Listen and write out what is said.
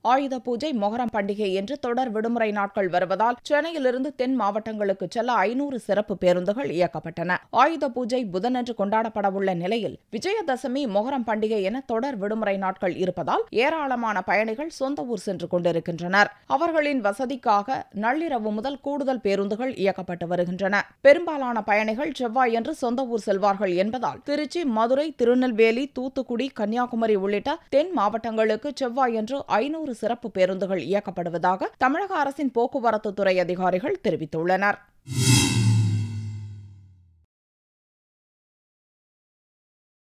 ஆயுத பூஜை மொஹரம் பண்டிகை என்று தொடர் விடுமுறை நாட்கள் வருவதால் சென்னையிலிருந்து தென் மாவட்டங்களுக்கு செல்ல ஐநூறு சிறப்பு பேருந்துகள் இயக்கப்பட்டன ஆயுத பூஜை புதனன்று கொண்டாடப்படவுள்ள நிலையில் விஜயதசமி மொஹரம் பண்டிகை என தொடர் விடுமுறை நாட்கள் இருப்பதால் ஏராளமான பயணிகள் சொந்த ஊர் சென்று கொண்டிருக்கின்றனர் அவர்களின் வசதிக்காக நள்ளிரவு முதல் கூடுதல் பேருந்துகள் இயக்கப்பட்டு வருகின்றன பெரும்பாலான பயணிகள் செவ்வாயன்று சொந்த ஊர் செல்வார்கள் என்பதால் திருச்சி மதுரை திருநெல்வேலி தூத்துக்குடி கன்னியாகுமரி உள்ளிட்ட தென் மாவட்டங்களுக்கு செவ்வாயன்று ஐநூறு சிறப்பு பேருந்துகள் இயக்கப்படுவதாக தமிழக அரசின் போக்குவரத்து துறை அதிகாரிகள் தெரிவித்துள்ளனர்